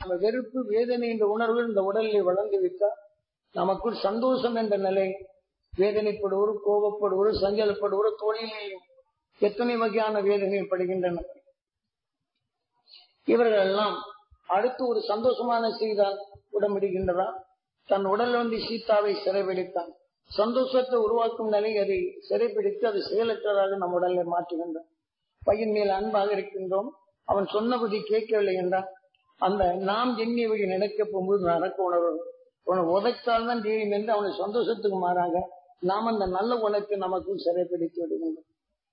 நம்ம வெறுப்பு வேதனை என்ற உணர்வு இந்த உடலில் வளர்ந்து விட்டால் நமக்குள் சந்தோஷம் என்ற நிலை வேதனைப்படுவோர் கோபப்படுவோர் சஞ்சலப்படுவோர் தொழிலையும் எத்தனை வகையான வேதனைகள் படுகின்றன இவர்கள் எல்லாம் அடுத்து ஒரு சந்தோஷமான செய்தால் உடம்பிடுகின்றதா தன் உடல் வந்து சீதாவை சிறைபிடித்தான் சந்தோஷத்தை உருவாக்கும் நிலை அதை சிறைபிடித்து அது செயலற்றதாக நம் உடலை மாற்றுகின்றான் பையன் மேல் அன்பாக இருக்கின்றோம் அவன் சொன்னபடி கேட்கவில்லை என்றால் அந்த நாம் எண்ணிய வழி நினைக்க போகும்போது நடக்க உணர்வு அவனை உதைத்தால் தான் தெரியும் என்று அவனை சந்தோஷத்துக்கு மாறாக நாம் அந்த நல்ல குணத்தை நமக்கும் சிறைப்பிடித்து விடுகின்றோம்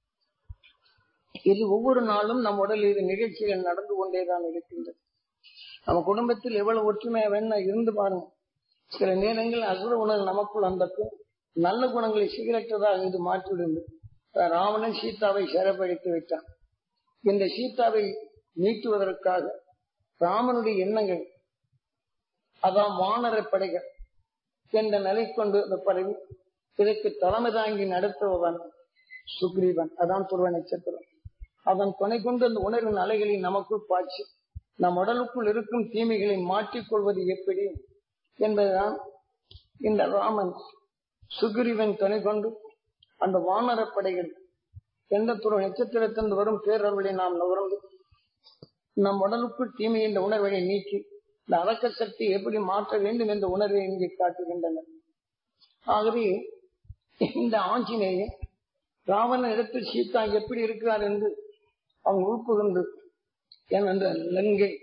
இது ஒவ்வொரு நாளும் நம் உடலில் இது நிகழ்ச்சிகள் நடந்து கொண்டேதான் இருக்கின்றது நம்ம குடும்பத்தில் எவ்வளவு ஒற்றுமையா வேணா இருந்து பாருங்க சில நேரங்கள் அசுர உணர்வு நமக்குள் அந்த நல்ல குணங்களை சீரற்றதாக இது மாற்றிவிடுது ராவணன் சீதாவை சிறைப்படுத்தி விட்டான் இந்த சீதாவை நீட்டுவதற்காக ராமனுடைய எண்ணங்கள் அதான் வானர படைகள் என்ற நிலை கொண்டு இந்த படகு இதற்கு தலைமை தாங்கி நடத்துபவன் சுக்ரீவன் அதான் துருவ நட்சத்திரம் அதன் துணை கொண்டு அந்த உணர்வின் அலைகளை நமக்குள் பாய்ச்சி நம் உடலுக்குள் இருக்கும் தீமைகளை மாற்றிக்கொள்வது எப்படி என்பதுதான் இந்த ராமன் சுக்ரீவன் துணை கொண்டு அந்த வானர படைகள் எந்த துறை நட்சத்திரத்திலிருந்து வரும் பேரர்களை நாம் நுகர்ந்து நம் உடலுக்குள் தீமை என்ற உணர்வை நீக்கி இந்த அடக்க சக்தி எப்படி மாற்ற வேண்டும் என்ற உணர்வை இங்கே காட்டுகின்றனர் ஆகவே இந்த ஆஞ்சநேயன் ராவணன் இடத்தில் சீதா எப்படி இருக்கிறார் என்று அவன் உள்புகுந்து ஏனென்ற லங்கை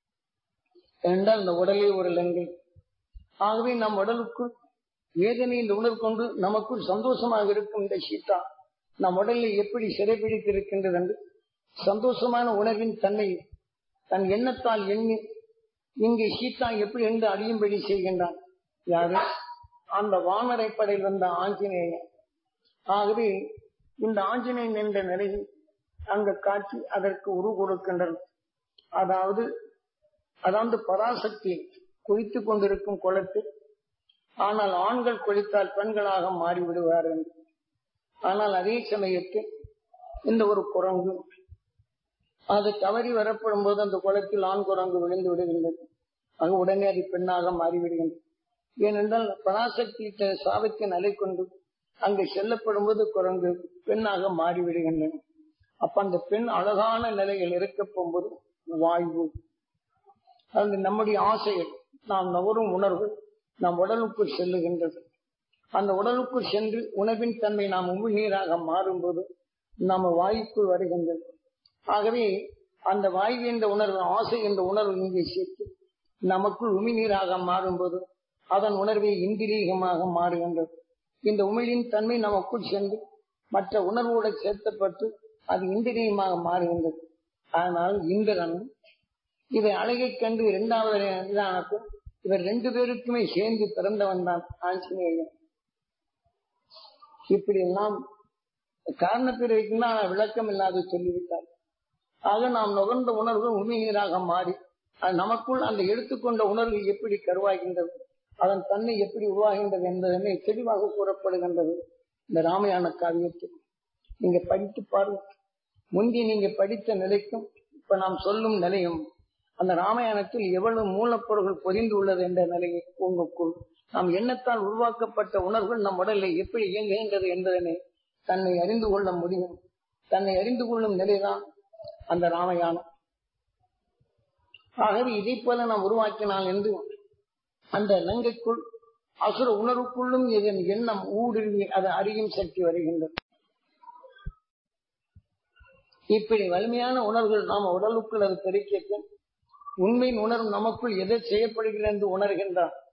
என்றால் இந்த உடலே ஒரு லங்கை ஆகவே நம் உடலுக்குள் வேதனை இந்த உணர்வு கொண்டு நமக்குள் சந்தோஷமாக இருக்கும் இந்த சீதா நம் உடலில் எப்படி சிறைபிடித்திருக்கின்றது என்று சந்தோஷமான உணர்வின் தன்னை தன் எண்ணத்தால் எண்ணி இங்கே சீதா எப்படி என்று அறியும்படி செய்கின்றான் யாரு அந்த வானரை படையில் வந்த ஆஞ்சநேயன் ஆகவே இந்த ஆஞ்சநேயன் என்ற நிலையில் அங்க காட்சி அதற்கு உரு கொடுக்கின்றன அதாவது அதாவது பராசக்தி குளித்துக் கொண்டிருக்கும் குளத்தில் ஆனால் ஆண்கள் குளித்தால் பெண்களாக மாறிவிடுவார் என்று ஆனால் அதே சமயத்தில் இந்த ஒரு குரங்கு அது தவறி வரப்படும் போது அந்த குளத்தில் ஆண் குரங்கு விழுந்து விடுகின்றது அது உடனே அது பெண்ணாக மாறிவிடுகின்றது ஏனென்றால் பராசக்தி சாபத்தின் அலை கொண்டு அங்கு செல்லப்படும் போது குரங்கு பெண்ணாக மாறிவிடுகின்றன அப்ப அந்த பெண் அழகான நிலையில் இருக்க போகும்போது வாய்வு அது நம்முடைய ஆசைகள் நாம் நவரும் உணர்வு நம் உடலுக்குள் செல்லுகின்றது அந்த உடலுக்குள் சென்று உணவின் தன்மை நாம் உமிழ்நீராக மாறும்போது நம்ம வாய்க்குள் வருகின்றது ஆகவே அந்த வாய்வு என்ற உணர்வு ஆசை என்ற உணர்வு இங்கே சேர்த்து நமக்குள் உமிழ்நீராக மாறும்போது அதன் உணர்வை இந்திரீகமாக மாறுகின்றது இந்த உமிழின் தன்மை நமக்குள் சென்று மற்ற உணர்வோடு சேர்த்தப்பட்டு அது இந்திரியமாக மாறுகின்றது ஆனால் இந்திரன் இதை அழகை கண்டு இரண்டாவது இதானக்கும் இவர் ரெண்டு பேருக்குமே சேர்ந்து பிறந்தவன் தான் ஆஞ்சநேயன் இப்படி எல்லாம் காரணத்திற்கு விளக்கம் இல்லாது சொல்லிவிட்டார் ஆக நாம் நுகர்ந்த உணர்வு உண்மையீராக மாறி அது நமக்குள் அந்த எடுத்துக்கொண்ட உணர்வு எப்படி கருவாகின்றது அதன் தன்மை எப்படி உருவாகின்றது என்பதனை தெளிவாக கூறப்படுகின்றது இந்த ராமாயண காவியத்தில் நீங்க படித்து பாருங்க முந்தி நீங்க படித்த நிலைக்கும் இப்ப நாம் சொல்லும் நிலையும் அந்த ராமாயணத்தில் எவ்வளவு மூலப்பொருள்கள் பொதிந்து உள்ளது என்ற நிலையை உங்களுக்குள் நாம் எண்ணத்தால் உருவாக்கப்பட்ட உணர்வுகள் நம் உடலில் எப்படி இயங்குகின்றது என்பதனை தன்னை அறிந்து கொள்ள முடியும் தன்னை அறிந்து கொள்ளும் நிலைதான் அந்த ராமாயணம் ஆகவே இதை போல நாம் உருவாக்கினால் என்று அந்த லங்கைக்குள் அசுர உணர்வுக்குள்ளும் இதன் எண்ணம் ஊடுருவி அதை அறியும் சக்தி வருகின்றது இப்படி வலிமையான உணர்வுகள் நாம் உடலுக்குள் அது பெருக்கிய உண்மையின் உணர்வு நமக்குள் எதை செய்யப்படுகிறது என்று உணர்கின்றார்